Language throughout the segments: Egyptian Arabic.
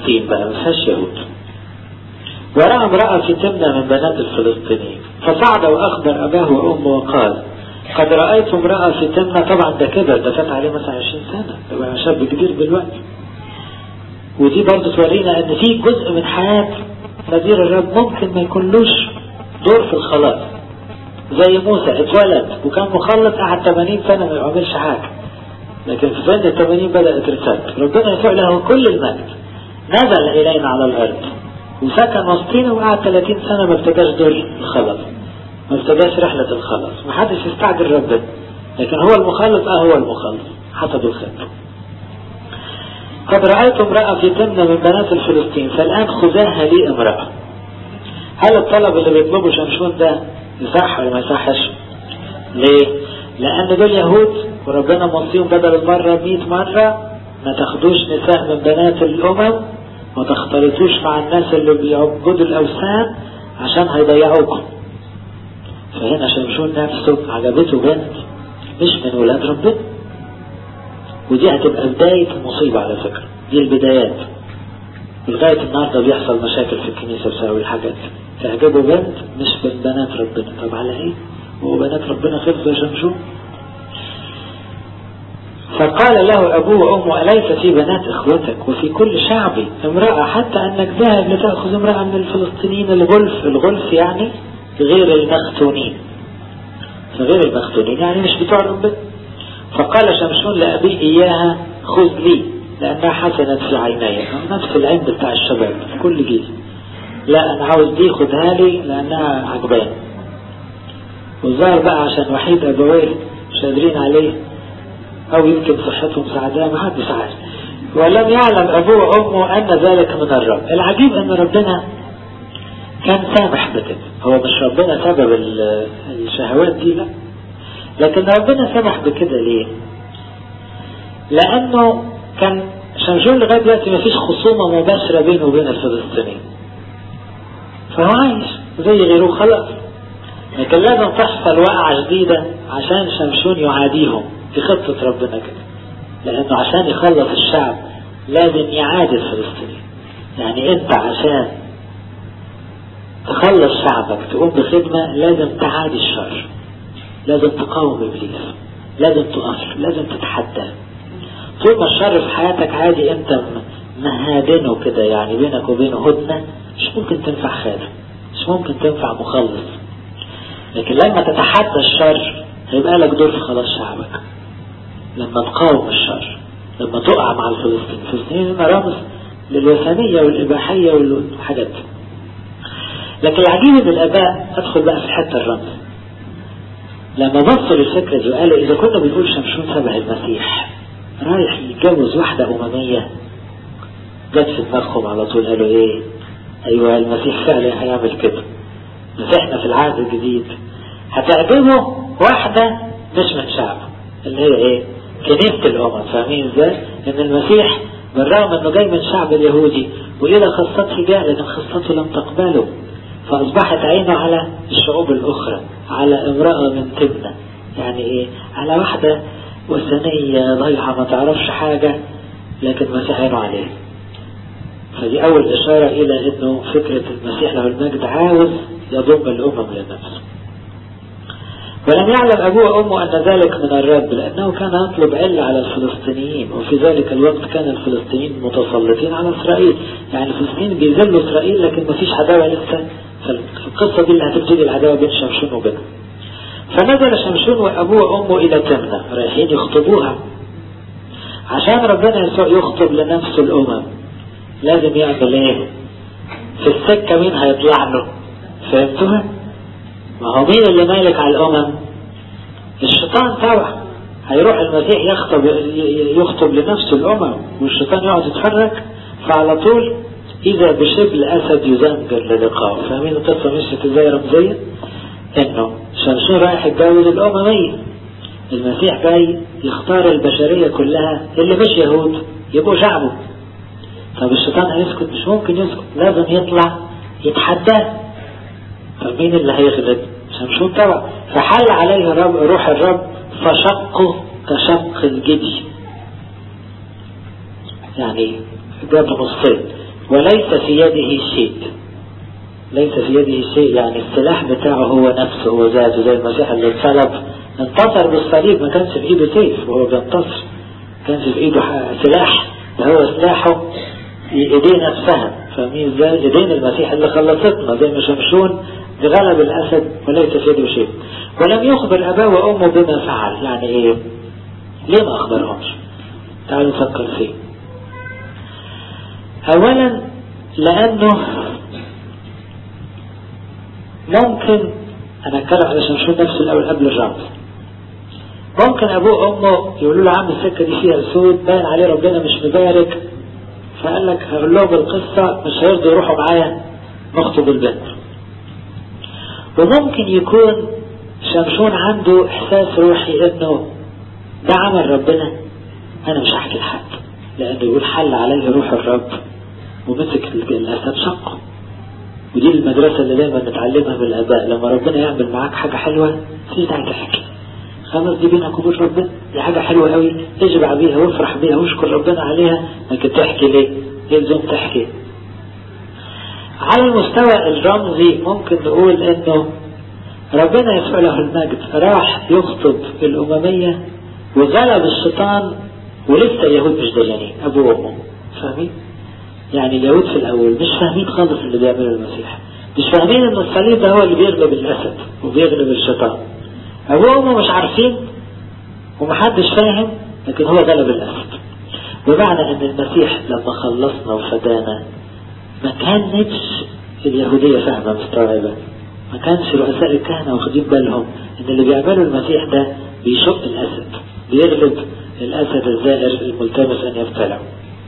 فلسطين بقى ما فيهاش يهود ورأى امرأة في تمنى من بنات الفلسطينيين فصعد وأخبر أباه وأمه وقال قد رأيت امرأة في تمنى طبعا ده كده ده فات عليه مثلا 20 سنة ده بقى شاب كبير دلوقتي ودي برضه تورينا ان في جزء من حياة نذير الرب ممكن ما يكونلوش دور في الخلاص زي موسى اتولد وكان مخلص قعد 80 سنة ما يعملش حاجة لكن في سن ال 80 بدأت رسالة ربنا يسوع له كل المجد نزل إلينا على الأرض وسكن وسطينا وقعد 30 سنة ما ابتداش دور الخلاص ما ابتداش رحلة الخلاص ما حدش يستعجل ربنا لكن هو المخلص اه هو المخلص حسب الخطة قد رأيت امرأة في تمنى من بنات الفلسطين فالآن خذاها لي امرأة هل الطلب اللي بيطلبه شمشون ده يصح ولا ما يصحش ليه لأن دول يهود وربنا موصيهم بدل المرة 100 مرة ما تاخدوش نساء من بنات الأمم ما تختلطوش مع الناس اللي بيعبدوا الأوثان عشان هيضيعوكم فهنا شمشون نفسه عجبته بنت مش من ولاد ربنا ودي هتبقى بداية المصيبة على فكرة دي البدايات لغاية النهاردة بيحصل مشاكل في الكنيسة بسبب الحاجات دي تعجبه بنت مش من بنات ربنا طب على ايه هو بنات ربنا خلصوا يا شمشون فقال له أبوه وأمه أليس في بنات إخوتك وفي كل شعبي امرأة حتى أنك ذاهب لتأخذ امرأة من الفلسطينيين الغلف الغلف يعني غير المختونين غير المختونين يعني مش بتوع ربنا فقال شمشون لأبيه إياها خذ لي لأنها حسنت في عيني نفس العين بتاع الشباب في كل جيل لا أنا عاوز دي خدها لي لأنها عجباني والظاهر بقى عشان وحيد أبويه مش قادرين عليه أو يمكن صحتهم سعداء ما حدش عارف ولم يعلم أبوه وأمه أن ذلك من الرب العجيب أن ربنا كان سامح بكده هو مش ربنا سبب الشهوات دي لا لكن ربنا سمح بكده ليه لأنه كان شمشون لغاية دلوقتي مفيش خصومة مباشرة بينه وبين الفلسطينيين فهو عايش زي غيره خلاص لكن لازم تحصل وقعة جديدة عشان شمشون يعاديهم في خطة ربنا كده لأنه عشان يخلص الشعب لازم يعادي الفلسطينيين يعني أنت عشان تخلص شعبك تقوم بخدمة لازم تعادي الشر لازم تقاوم إبليس لازم تقف لازم تتحدى طول ما الشر في حياتك عادي أنت مهادنه كده يعني بينك وبينه هدنة مش ممكن تنفع خادم مش ممكن تنفع مخلص لكن لما تتحدى الشر هيبقى لك دور في خلاص شعبك لما تقاوم الشر لما تقع مع الفلسطينيين الفلسطينيين هم رمز للوثنية والإباحية والحاجات دي لكن العجيب ان الاباء ادخل بقى في حته الرمز لما بصوا للفكره دي وقالوا اذا كنا بنقول شمشون شبه المسيح رايح يتجوز واحده امميه جت في دماغهم على طول قالوا ايه ايوه المسيح فعلا هيعمل كده بس احنا في العهد الجديد هتعجبه واحده مش من شعبه اللي هي ايه كنيسه الامم فاهمين ازاي ان المسيح بالرغم انه جاي من شعب اليهودي والى خاصته جاء لكن خاصته لم تقبله فأصبحت عينه على الشعوب الأخرى على امرأة من تبنى يعني إيه على واحدة وثنية ضيعة ما تعرفش حاجة لكن مسيح عينه عليه فدي أول إشارة إلى أنه فكرة المسيح له المجد عاوز يضم الأمم لنفسه ولم يعلم أبوه وأمه أن ذلك من الرب لأنه كان يطلب علة على الفلسطينيين وفي ذلك الوقت كان الفلسطينيين متسلطين على إسرائيل يعني الفلسطينيين بيذلوا إسرائيل لكن ما فيش عداوة لسه فالقصة دي اللي هتبتدي العداوة بين شمشون وبينهم فنزل شمشون وأبوه وأمه إلى تمنى رايحين يخطبوها عشان ربنا يسوع يخطب لنفسه الأمم لازم يعمل إيه؟ في السكة مين هيطلع له؟ فهمتوها؟ ما هو مين اللي مالك على الأمم الشيطان طبعا هيروح المسيح يخطب يخطب لنفسه الأمم والشيطان يقعد يتفرج فعلى طول إذا بشبل أسد يزنجر للقاء فاهمين القصة مشيت ازاي رمزية؟ إنه شمشون رايح يتجوز الأممية المسيح جاي يختار البشرية كلها اللي مش يهود يبقوا شعبه طب الشيطان هيسكت مش ممكن يسكت لازم يطلع يتحداه طب مين اللي هيغلب شمشون طبعا فحل عليه رب روح الرب فشقه كشق الجدي يعني جاب نصين وليس في يده شيء ليس في يده شيء يعني السلاح بتاعه هو نفسه هو ذاته زي المسيح اللي اتصلب انتصر بالصليب ما كانش في ايده سيف وهو بينتصر كانش في ايده سلاح ده هو سلاحه ايديه نفسها فاهمين ازاي ايدين المسيح اللي خلصتنا زي ما شمشون غلب الاسد وليس في يده شيء ولم يخبر اباه وامه بما فعل يعني ايه ليه ما اخبرهمش تعالوا نفكر فيه اولا لانه ممكن انا اتكلم على شمشون نفسه الاول قبل الرمز ممكن ابوه وامه يقولوا له عم السكه دي فيها اسود باين عليه ربنا مش مبارك فقال لك هقول لهم القصه مش هيرضوا يروحوا معايا نخطب البنت وممكن يكون شمشون عنده احساس روحي انه ده عمل ربنا انا مش هحكي لحد لانه يقول حل عليه روح الرب ومسك الاسد شقه ودي المدرسة اللي دايما نتعلمها من الآباء لما ربنا يعمل معاك حاجة حلوة في داعي تحكي خلاص دي بينك وبين ربنا دي حاجة حلوة قوي اشبع بيها وافرح بيها واشكر ربنا عليها لكن تحكي ليه؟ يلزم تحكي على المستوى الرمزي ممكن نقول انه ربنا يسوع له المجد راح يخطب الأممية وغلب الشيطان ولسه اليهود مش دلانين أبوه وأمه فاهمين؟ يعني اليهود في الأول مش فاهمين خالص اللي بيعمله المسيح مش فاهمين ان الصليب ده هو اللي بيغلب الأسد وبيغلب الشيطان أبوه وأمه مش عارفين ومحدش فاهم لكن هو غلب الأسد بمعنى ان المسيح لما خلصنا وفدانا ما كانتش اليهودية فاهمة مستوعبة ما كانش رؤساء الكهنة واخدين بالهم ان اللي بيعمله المسيح ده بيشق الأسد بيغلب الأسد الزائر الملتمس أن يبتلعه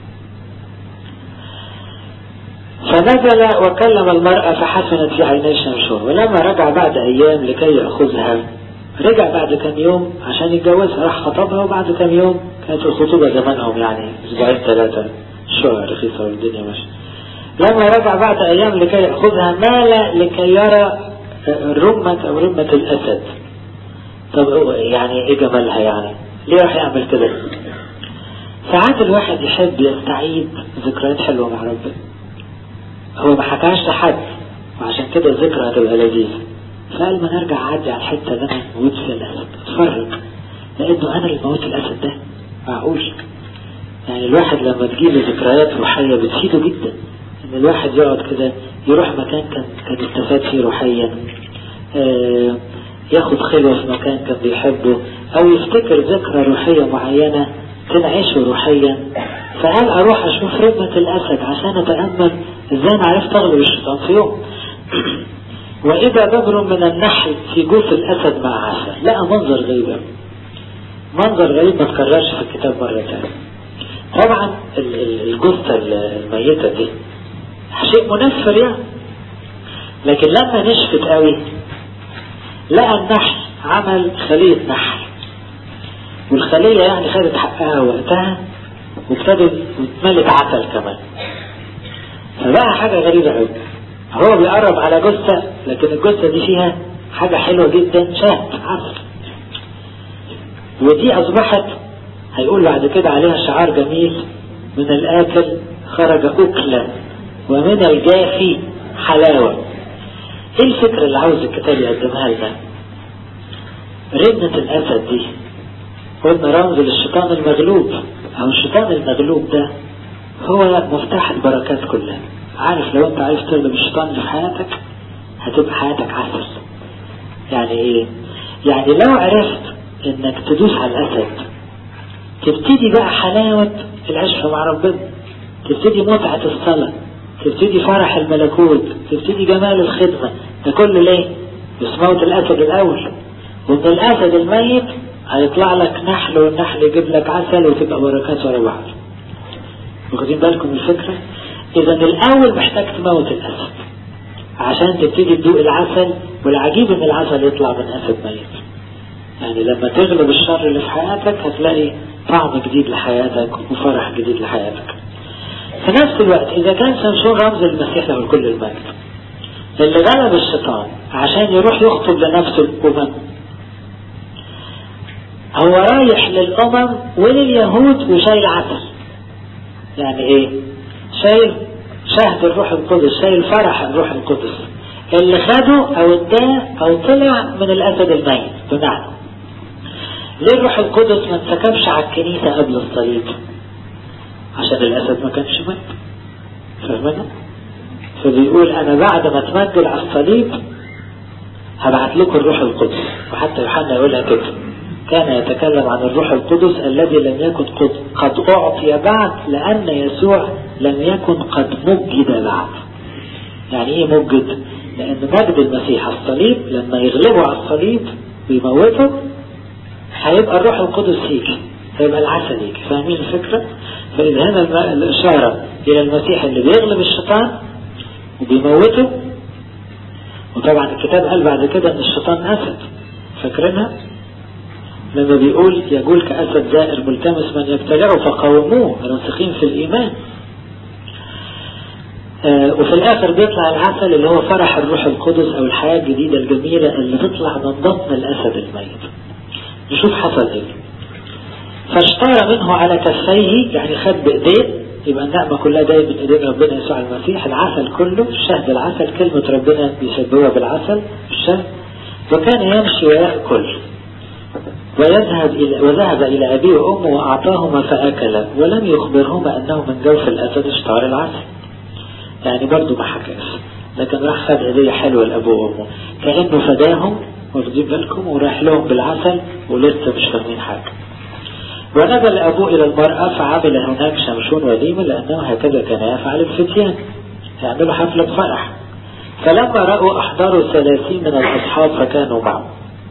فنزل وكلم المرأة فحسنت في عيني شمشون ولما رجع بعد أيام لكي يأخذها رجع بعد كم يوم عشان يتجوزها راح خطبها وبعد كم يوم كانت الخطوبة زمانهم يعني أسبوعين ثلاثة شهر رخيصة والدنيا ماشية لما رجع بعد أيام لكي يأخذها مال لكي يرى رمة أو رمة الأسد طب يعني إيه جمالها يعني ليه راح يعمل كده ساعات الواحد يحب يستعيد ذكريات حلوة مع ربنا هو ما حكاش لحد وعشان كده الذكرى هتبقى لذيذة فقال ما نرجع اعدي على الحتة ده انا موت فيها الاسد اتفرج لانه انا اللي موت الاسد ده معقول يعني الواحد لما تجيله ذكريات روحية بتفيده جدا ان الواحد يقعد كده يروح مكان كان كان استفاد فيه روحيا آه ياخد خلوة في مكان كان بيحبه او يفتكر ذكرى روحية معينة تنعشه روحيا فقال اروح اشوف رمة الاسد عشان اتأمل ازاي انا عرفت اغلب الشيطان في يوم واذا ببر من النحل في جوف الاسد مع عسل لقى منظر غريب منظر غريب ما تكررش في الكتاب مرة تانية طبعا الجثة الميتة دي شيء منفر يعني لكن لما نشفت قوي لقى النحل عمل خلية نحل والخلية يعني خدت حقها وقتها وابتدت واتملت عسل كمان فبقى حاجة غريبة قوي هو بيقرب على جثة لكن الجثة دي فيها حاجة حلوة جدا شهد عسل ودي أصبحت هيقول بعد كده عليها شعار جميل من الآكل خرج أكلا ومن الجافي حلاوة ايه الفكرة اللي عاوز الكتاب يقدمها لنا رنة الأسد دي قلنا رمز للشيطان المغلوب أو الشيطان المغلوب ده هو مفتاح البركات كلها عارف لو انت عايز تغلب الشيطان اللي في حياتك هتبقى حياتك عسل يعني ايه يعني لو عرفت انك تدوس على الاسد تبتدي بقى حلاوة العشرة مع ربنا تبتدي متعة الصلاة تبتدي فرح الملكوت تبتدي جمال الخدمة ده كله ليه بس موت الاسد الاول ومن الاسد الميت هيطلع لك نحل والنحل يجيب لك عسل وتبقى بركات ورا بعض واخدين بالكم الفكرة اذا الاول محتاج تموت الاسد عشان تبتدي تدوق العسل والعجيب ان العسل يطلع من اسد ميت يعني لما تغلب الشر اللي في حياتك هتلاقي طعم جديد لحياتك وفرح جديد لحياتك في نفس الوقت اذا كان سمسون رمز المسيح له كل المجد اللي غلب الشيطان عشان يروح يخطب لنفسه الامم هو رايح للامم ولليهود وشايل عسل يعني ايه شايل شهد الروح القدس شايل فرح الروح القدس اللي خده او اداه او طلع من الاسد الميت بمعنى ليه الروح القدس ما انسكبش على الكنيسة قبل الصليب عشان الاسد ما كانش مات فاهمنا فبيقول انا بعد ما اتمجد على الصليب هبعت لكم الروح القدس وحتى يوحنا يقولها كده كان يتكلم عن الروح القدس الذي لم يكن قد, قد أعطي بعد لأن يسوع لم يكن قد مجد بعد يعني ايه مجد لأن مجد المسيح على الصليب لما يغلبوا على الصليب ويموتوا هيبقى الروح القدس يجي هيبقى العسل يجي فاهمين الفكرة فإذا هنا الإشارة إلى المسيح اللي بيغلب الشيطان وبيموته وطبعا الكتاب قال بعد كده ان الشيطان اسد فاكرينها لما بيقول يقول كأسد زائر ملتمس من يبتلعه فقاوموه راسخين في الإيمان آه وفي الآخر بيطلع العسل اللي هو فرح الروح القدس أو الحياة الجديدة الجميلة اللي تطلع من بطن الأسد الميت نشوف حصل إيه فاشترى منه على كفيه يعني خد بإيديه يبقى النعمة كلها جاية من ايدين ربنا يسوع المسيح العسل كله الشهد العسل كلمة ربنا بيشبهها بالعسل الشهد وكان يمشي ويأكل ويذهب إلى وذهب إلى أبيه وأمه وأعطاهما فأكلا ولم يخبرهما أنه من جوف الأسد اشتهر العسل يعني برضه ما حكاش لكن راح خد هدية حلوة لأبوه وأمه كأنه فداهم واخدين بالكم وراح لهم بالعسل ولسه مش فاهمين حاجة ونزل أبوه إلى المرأة فعمل هناك شمشون وليمة لأنه هكذا كان يفعل الفتيان يعملوا حفلة فرح فلما رأوا أحضروا ثلاثين من الأصحاب فكانوا معه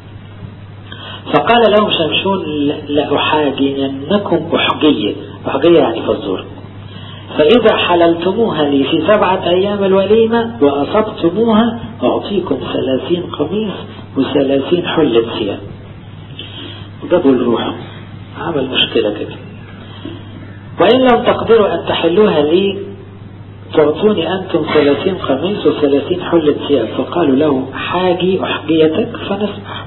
فقال لهم شمشون لأحاجينكم أحجية أحجية يعني فزور فإذا حللتموها لي في سبعة أيام الوليمة وأصبتموها أعطيكم ثلاثين قميص وثلاثين حلة ثياب وجابوا الروح عمل مشكلة كده وإن لم تقدروا أن تحلوها لي تعطوني أنتم ثلاثين قميص وثلاثين حلة ثياب فقالوا له حاجي أحجيتك فنسمح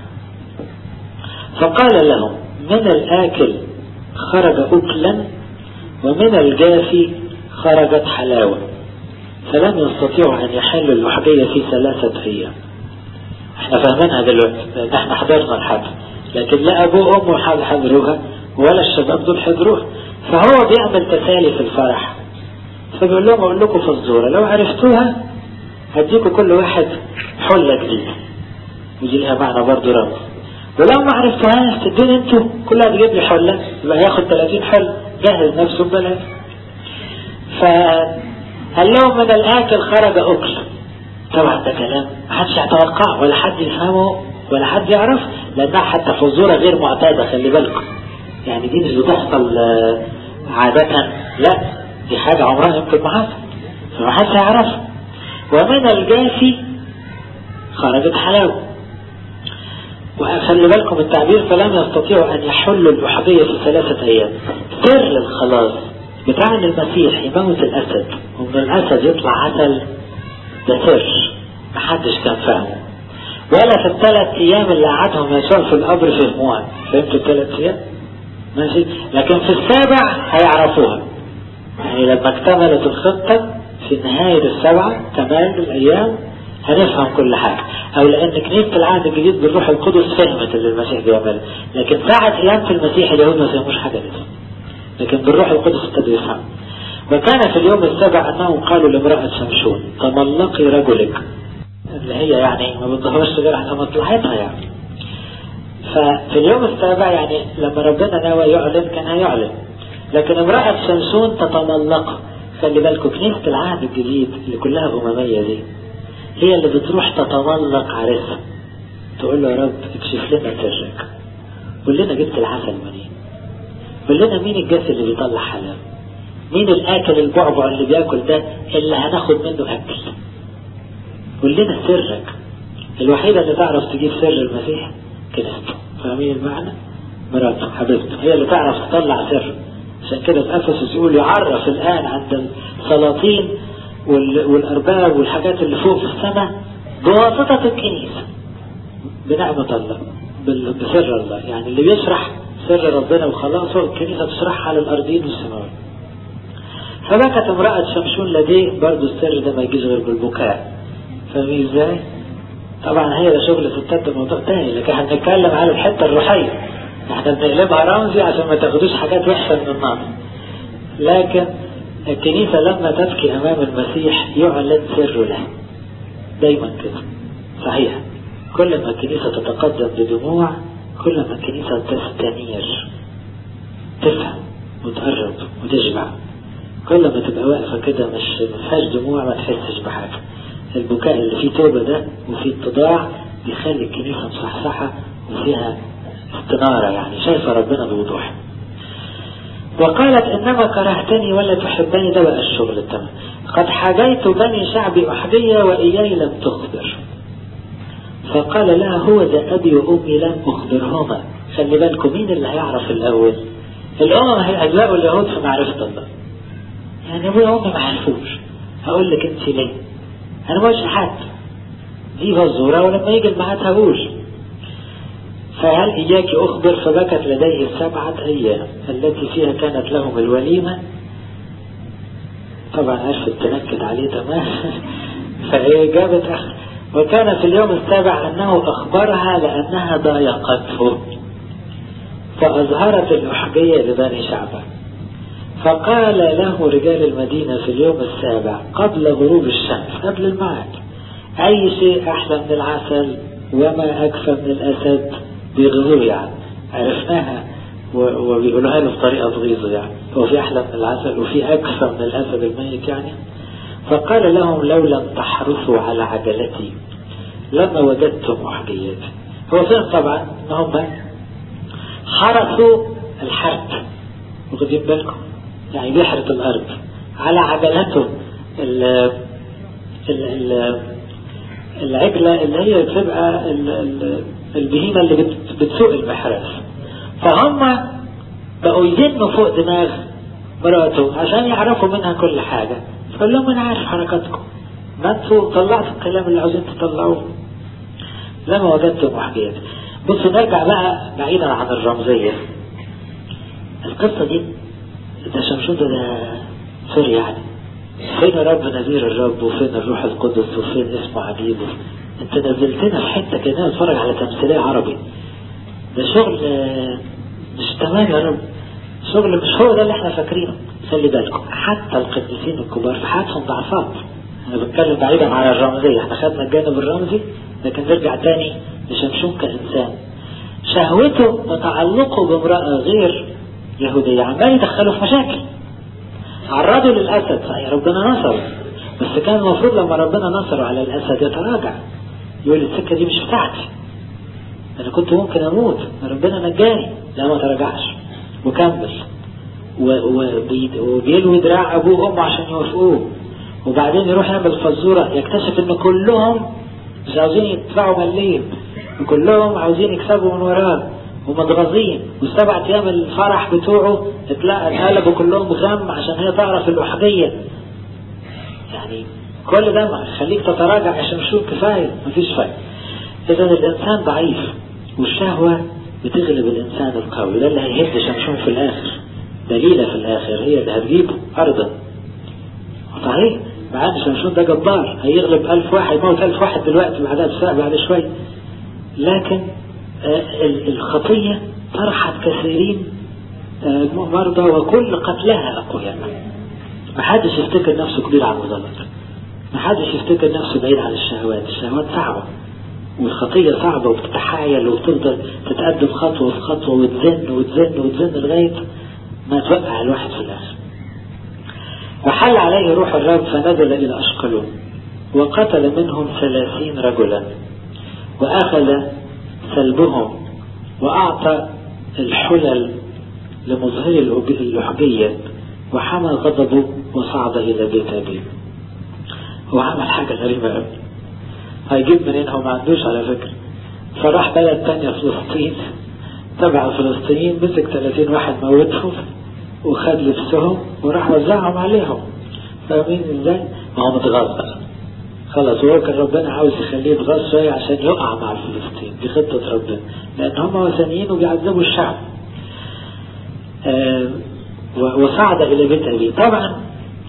فقال لهم من الآكل خرج أكلا ومن الجافي خرجت حلاوة فلم يستطيعوا أن يحلوا الأحجية في ثلاثة أيام احنا فاهمينها دلوقتي لأن احنا حضرنا الحد لكن لا أبوه وأمه حضروها ولا الشباب دول حضروها فهو بيعمل تسالي في الفرح فبيقول لهم أقول لكم فزورة لو عرفتوها هديكم كل واحد حلة جديدة ودي لها معنى برضه رمز ولو ما عرفتوهاش تدوني انتوا كل واحد يجيب لي حلة يبقى هياخد 30 حلة جهز نفسه ببلاش فقال لهم من الآكل خرج أكل طبعا ده كلام ما حدش يتوقعه ولا حد يفهمه ولا حد يعرف لأنها حتى فزورة غير معتادة خلي بالكم يعني دي مش بتحصل عادة لا دي حاجة عمرها يمكن ما حصل فما حدش يعرفها ومن الجافي خرجت حلاوة وخلي بالكم التعبير فلم يستطيعوا أن يحلوا الأحضية في ثلاثة أيام سر الخلاص بتاع ان المسيح يموت الأسد ومن الأسد يطلع عسل ده سر محدش كان فاهمه ولا في الثلاث أيام اللي قعدهم يسوع في القبر فهموها فهمتوا الثلاث أيام؟ ماشي لكن في السابع هيعرفوها يعني لما اكتملت الخطة في نهاية السبعة كمال الأيام هنفهم كل حاجة أو لأن كنيسة العهد الجديد بالروح القدس فهمت اللي المسيح بيعمله لكن ساعة قيامة المسيح اليهود ما فهموش حاجة لسه لكن بالروح القدس ابتدوا يفهموا وكان في اليوم السابع أنهم قالوا لامرأة شمشون تملقي رجلك اللي هي يعني ما بتظهرش غير على مصلحتها يعني ففي اليوم السابع يعني لما ربنا ناوى يعلن كان هيعلن لكن امرأة شمشون تتملق خلي بالكم كنيسة العهد الجديد اللي كلها أممية دي هي اللي بتروح تتملق عرسها تقول له يا رب اكشف لنا سرك قول لنا جبت العسل منين قول لنا مين الجاس اللي بيطلع حلال مين الاكل البعبع اللي بياكل ده اللي هناخد منه اكل قول لنا سرك الوحيدة اللي تعرف تجيب سر المسيح كنيسته فاهمين المعنى مراته حبيبته هي اللي تعرف تطلع سر عشان كده في افسس يقول يعرف الان عند السلاطين والارباب والحاجات اللي فوق في السماء بواسطة الكنيسة بنعمة الله بسر الله يعني اللي بيشرح سر ربنا وخلاصه الكنيسة تشرحها على الأرضين والسماوات فبكت امرأة شمشون لديه برضه السر ده ما يجيش غير بالبكاء فاهمين ازاي؟ طبعا هي ده شغل ستات ده موضوع تاني لكن احنا بنتكلم على الحته الروحيه احنا بنقلبها رمزي عشان ما تاخدوش حاجات وحشه من النار لكن الكنيسه لما تبكي امام المسيح يعلن سر له دايما كده صحيح كل ما الكنيسه تتقدم بدموع كل ما الكنيسه تستنير تفهم وتقرب وتشبع كل ما تبقى واقفه كده مش ما فيهاش دموع ما تحسش بحاجه البكاء اللي فيه توبة ده وفيه اتضاع بيخلي الكنيسة مصحصحة وفيها استنارة يعني شايفة ربنا بوضوح وقالت إنما كرهتني ولا تحبني ده بقى الشغل التمام قد حاجيت بني شعبي أحدية وإياي لم تخبر فقال لها هو ذا أبي وأمي لم أخبرهما خلي بالكم مين اللي هيعرف الأول الأمم هيأجزاء اليهود في معرفة الله يعني أبويا وأمي ما عرفوش هقول لك أنت ليه انا مش حد دي فزورة ولما يجي الميعاد هقول فهل إياك أخبر فبكت لديه سبعة أيام التي فيها كانت لهم الوليمة طبعا عرفت تنكد عليه تمام فهي جابت أخ وكان في اليوم السابع أنه أخبرها لأنها ضايقته فأظهرت الأحجية لبني شعبه فقال له رجال المدينة في اليوم السابع قبل غروب الشمس قبل الميعاد أي شيء أحلى من العسل وما أكفى من الأسد بيغزوه يعني عرفناها وبيقولوها له بطريقة تغيظه يعني هو في أحلى من العسل وفي أكفى من الأسد الميت يعني فقال لهم لو لم تحرصوا على عجلتي لما وجدتم أحجيتي هو فين طبعا ان هم حرسوا الحرب واخدين بالكم يعني بيحرث الأرض على عجلته ال ال ال العجلة اللي هي بتبقى البهيمة اللي بتسوق المحراث فهم بقوا يزنوا فوق دماغ مراته عشان يعرفوا منها كل حاجة فقال لهم أنا عارف حركاتكم ما انتوا طلعتوا الكلام اللي عاوزين تطلعوه لما وجدتم وحكيت بصوا نرجع بقى بعيدا عن الرمزية القصة دي ده شمشون ده, ده سوري يعني فين رب نذير الرب وفين الروح القدس وفين اسمه عجيب انت نزلتنا في حته كده نتفرج على تمثيليه عربي ده شغل مش تمام يا رب شغل مش هو ده اللي احنا فاكرينه خلي بالكم حتى القديسين الكبار في حياتهم ضعفات انا بتكلم بعيدا عن الرمزيه احنا خدنا الجانب الرمزي لكن نرجع تاني لشمشون كانسان شهوته وتعلقه بامراه غير يهودية عمال يدخلوا في مشاكل عرضوا للأسد صحيح ربنا نصر بس كان المفروض لما ربنا نصر على الأسد يتراجع يقول السكة دي مش بتاعتي أنا كنت ممكن أموت ربنا نجاني لا ما تراجعش وكمل وبيلوي دراع أبوه وأمه عشان يوافقوه وبعدين يروح يعمل فزورة يكتشف إن كلهم مش عاوزين يدفعوا مليم وكلهم عاوزين يكسبوا من وراه ومتغاظين والسبع ايام الفرح بتوعه اتقلبوا كلهم غم عشان هي تعرف الوحدية يعني كل ده ما خليك تتراجع عشان شوف كفاية مفيش فايدة اذا الانسان ضعيف والشهوة بتغلب الانسان القوي ده اللي هيهد شمشون في الاخر دليلة في الاخر هي اللي هتجيبه ارضا صحيح مع ان شمشون ده جبار هيغلب الف واحد يموت الف واحد دلوقتي بعدها بساعة بعد شوية لكن الخطية طرحت كثيرين مرضى وكل قتلها أقوياء ما حدش يفتكر نفسه كبير على الغلط ما حدش يفتكر نفسه بعيد عن الشهوات الشهوات صعبة والخطية صعبة وبتتحايل وبتفضل تتقدم خطوة في خطوة وتزن وتزن وتزن لغاية ما توقع الواحد في الآخر وحل عليه روح الرب فنزل إلى أشقلون وقتل منهم ثلاثين رجلا وأخذ سلبهم وأعطى الحلل لمظهر الأحجية وحمى غضبه وصعد إلى بيت أبيه هو عمل حاجة غريبة قوي هيجيب منين هو ما عندوش على فكرة فراح بلد تانية فلسطين تبع الفلسطينيين مسك 30 واحد موتهم وخد لبسهم وراح وزعهم عليهم فاهمين ازاي؟ ما هو متغاظ بقى خلاص هو كان ربنا عاوز يخليه يتغاظ شوية عشان يقع مع الفلسطين دي خطة ربنا لأن هم وثنيين وبيعذبوا الشعب آه وصعد إلى بيت أبيه طبعا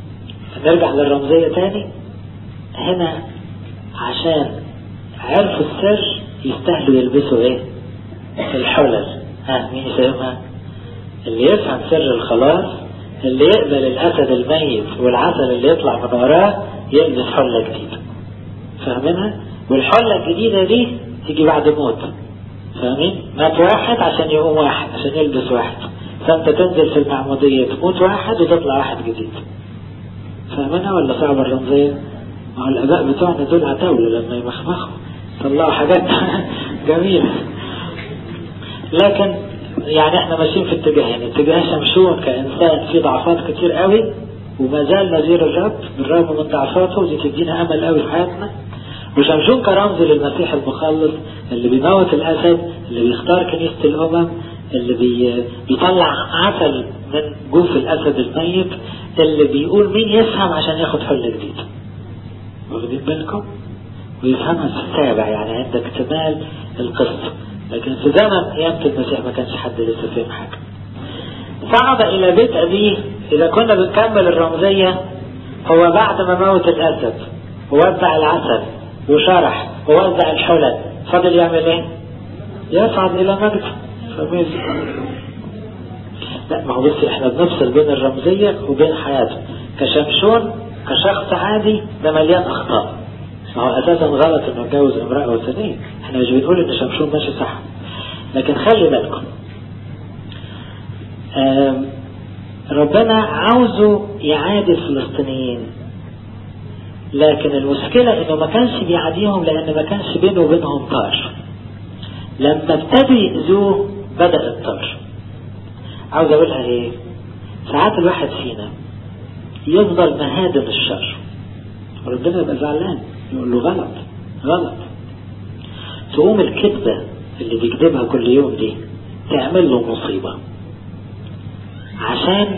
نرجع للرمزية تاني هنا عشان عرفوا السر يستاهلوا يلبسوا ايه الحلل ها مين يفهمها اللي يفهم سر الخلاص اللي يقبل الاسد الميت والعسل اللي يطلع من وراه يلبس حلة جديدة فاهمينها والحلة الجديدة دي تيجي بعد موت فاهمين مات واحد عشان يقوم واحد عشان يلبس واحد فانت تنزل في المعمودية تموت واحد وتطلع واحد جديد فاهمينها ولا صعبة الرمزية ما هو الاباء بتوعنا دول عتاولة لما يمخمخوا طلعوا حاجات جميلة لكن يعني احنا ماشيين في اتجاهين اتجاه شمشون كإنسان فيه ضعفات كتير قوي وما زال نذير الرب بالرغم من ضعفاته ودي تدينا امل قوي في حياتنا وشمشون كرمز للمسيح المخلص اللي بيموت الاسد اللي بيختار كنيسة الامم اللي بي بيطلع عسل من جوف الاسد الميت اللي بيقول مين يفهم عشان ياخد حلة جديدة واخدين بالكم ويفهمها في السابع يعني عند اكتمال القصة لكن في زمن قيامة المسيح ما كانش حد لسه فاهم حاجة صعد إلى بيت أبيه إذا كنا بنكمل الرمزية هو بعد ما موت الأسد ووزع العسل وشرح ووزع الحلل فضل يعمل ايه؟ يصعد إلى مجد فمين لا ما هو بص احنا بنفصل بين الرمزية وبين حياته كشمشون كشخص عادي ده مليان أخطاء ما هو اساسا غلط انه يتجوز امرأة وثنية احنا مش بنقول ان شمشون ماشي صح لكن خلي بالكم ربنا عاوزه يعادي الفلسطينيين لكن المشكلة انه ما كانش بيعاديهم لان ما كانش بينه وبينهم طار لما ابتدوا يأذوه بدأ الطار عاوز اقولها ايه ساعات الواحد فينا يفضل مهادن الشر ربنا يبقى زعلان يقول له غلط غلط تقوم الكذبة اللي بيكذبها كل يوم دي تعمل له مصيبة عشان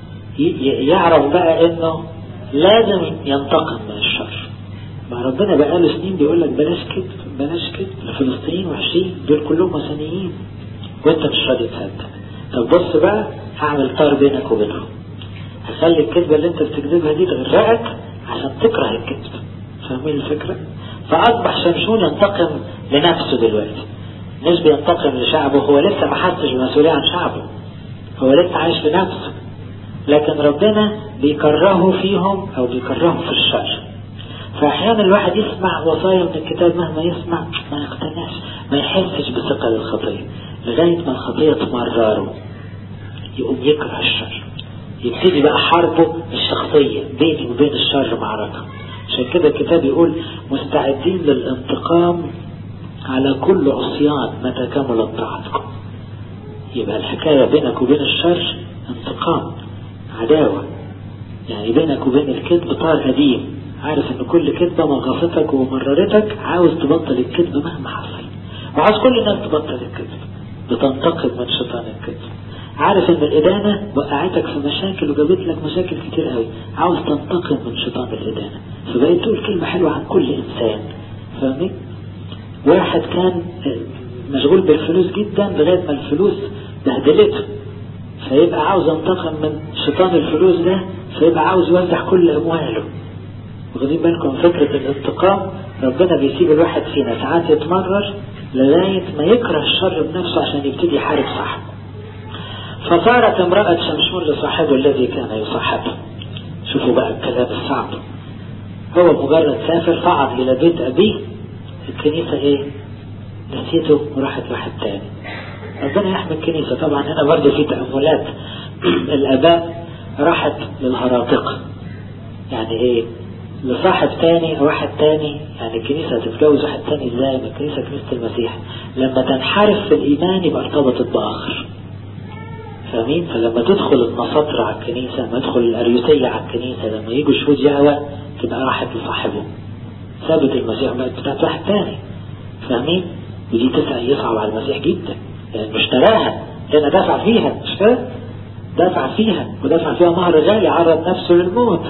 يعرف بقى انه لازم ينتقم من الشر ما ربنا بقى له سنين بيقول لك بلاش كذب بلاش كذب الفلسطينيين وحشين دول كلهم وثنيين وانت مش راضي تصدق طب بص بقى هعمل طار بينك وبينهم هخلي الكذبة اللي انت بتكذبها دي تغرقك عشان تكره الكذب فاهمين الفكرة فأصبح شمشون ينتقم لنفسه دلوقتي مش بينتقم لشعبه هو لسه ما حسش بمسؤولية عن شعبه هو لسه عايش لنفسه لكن ربنا بيكرهه فيهم أو بيكرهه في الشر فأحيانا الواحد يسمع وصايا من الكتاب مهما يسمع ما يقتنعش ما يحسش بثقل الخطية لغاية ما الخطية تمرره يقوم يكره الشر يبتدي بقى حربه الشخصية بيني وبين الشر معركة عشان كده الكتاب يقول مستعدين للانتقام على كل عصيان متى كملت طاعتكم يبقى الحكاية بينك وبين الشر انتقام عداوة يعني بينك وبين الكذب طار قديم عارف ان كل كذبة مغصتك ومررتك عاوز تبطل الكذب مهما حصل وعاوز كل الناس تبطل الكذب بتنتقم من شيطان الكذب عارف ان الإدانة وقعتك في مشاكل وجابت لك مشاكل كتير قوي عاوز تنتقم من شيطان الإدانة فبقيت تقول كلمة حلوة عن كل إنسان فاهمين واحد كان مشغول بالفلوس جدا لغاية ما الفلوس بهدلته فيبقى عاوز ينتقم من شيطان الفلوس ده فيبقى عاوز يوزع كل أمواله واخدين بالكم فكرة الانتقام ربنا بيسيب الواحد فينا ساعات يتمرر لغاية ما يكره الشر بنفسه عشان يبتدي يحارب صاحبه فصارت امرأة شمشون لصاحبه الذي كان يصاحبه شوفوا بقى الكلام الصعب هو مجرد سافر صعد إلى بيت أبيه الكنيسة إيه نسيته وراحت واحد تاني ربنا يحمي الكنيسة طبعا هنا برضه في تأملات الآباء راحت للهراطقة يعني إيه لصاحب تاني أو واحد تاني يعني الكنيسة هتتجوز واحد تاني ازاي ما الكنيسة كنيسة المسيح لما تنحرف في الإيمان يبقى ارتبطت بآخر فاهمين فلما تدخل النصاطر على الكنيسة لما يدخل الأريوسية على الكنيسة لما يجوا شهود يهوى تبقى راحت لصاحبه ثابت المسيح بقت بتاعت واحد تاني فاهمين ودي تسعى يصعب على المسيح جدا يعني اشتراها لأن دفع فيها مش كده دفع فيها ودفع فيها مهر غالي عرض نفسه للموت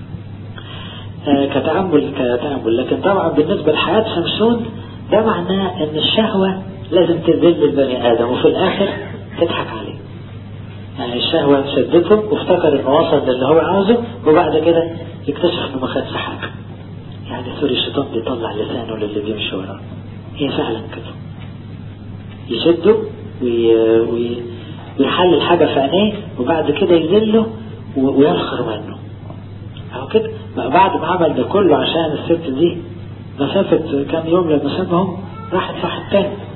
آه كتأمل كتأمل لكن طبعا بالنسبة لحياة شمشون ده معناه ان الشهوة لازم تذل البني آدم وفي الآخر تضحك عليه يعني الشهوة شدته وافتكر انه وصل للي هو عاوزه وبعد كده يكتشف انه ما خدش حاجة يعني سوري الشيطان بيطلع لسانه للي بيمشي وراه هي فعلا كده يشده وي... وي... ويحلل حاجة في عينيه وبعد كده يذله ويسخر منه أو كده بعد ما عمل ده كله عشان الست دي مسافة كام يوم لما سابهم راحت واحد تاني